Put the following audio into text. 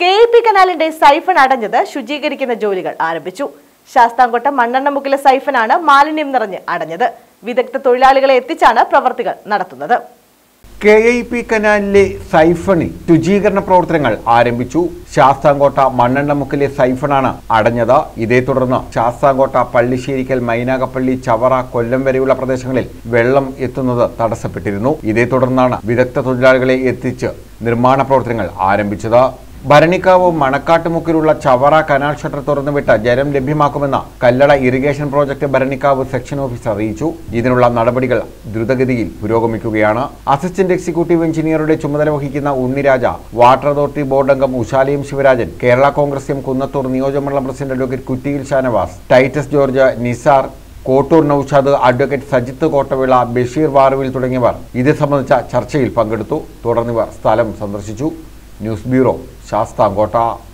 K E P കനാലിന്റെ siphon അടഞ്ഞത് ശുചീകരിക്കുന്ന ജോലികൾ ആരംഭിച്ചു ശാസ്താംകോട്ട മണ്ണെണ്ണമുക്കിലെ സൈഫനാണ് മാലിന്യം നിറഞ്ഞ് അടഞ്ഞത് വിദഗ്ധ തൊഴിലാളികളെ എത്തിച്ചാണ് പ്രവർത്തികൾ നടത്തുന്നത് കെ ഐ പി കനാലിലെ സൈഫണിൽ ശുചീകരണ പ്രവർത്തനങ്ങൾ ആരംഭിച്ചു ശാസ്താംകോട്ട മണ്ണെണ്ണമുക്കിലെ സൈഫണാണ് അടഞ്ഞത് ഇതേ തുടർന്ന് ശാസ്താംകോട്ട പള്ളിശ്ശേരിക്കൽ മൈനാഗപ്പള്ളി ചവറ കൊല്ലം വരെയുള്ള പ്രദേശങ്ങളിൽ വെള്ളം എത്തുന്നത് തടസ്സപ്പെട്ടിരുന്നു ഇതേ തുടർന്നാണ് വിദഗ്ധ തൊഴിലാളികളെ എത്തിച്ച് നിർമ്മാണ പ്രവർത്തനങ്ങൾ ആരംഭിച്ചത് ഭരണിക്കാവ് മണക്കാട്ടുമുക്കിലുള്ള ചവറ കനാൽ ഷട്ടർ തുറന്നുവിട്ട് ജലം ലഭ്യമാക്കുമെന്ന് Kallada irrigation project Bharanikkavu section officer അറിയിച്ചു ഇതിനുള്ള നടപടികൾ ദ്രുതഗതിയിൽ പുരോഗമിക്കുകയാണ് അസിസ്റ്റന്റ് എക്സിക്യൂട്ടീവ് എഞ്ചിനീയറുടെ ചുമതല വഹിക്കുന്ന ഉണ്ണിരാജ വാട്ടർ അതോറിറ്റി ബോർഡ് അംഗം ഉഷാലയും ശിവരാജൻ കേരള കോൺഗ്രസ് എം കുന്നത്തൂർ നിയോജകമണ്ഡലം president advocate Kuttiyil Shanavas Titus George Nisar Kottoor Noushad advocate Sajith Kottavila Basheer Varuvil തുടങ്ങിയവർ ഇത് സംബന്ധിച്ച ചർച്ചയിൽ പങ്കെടുത്തു തുടർന്നിവർ സ്ഥലം സന്ദർശിച്ചു ന്യൂസ് ബ്യൂറോ ശാസ്താംകോട്ട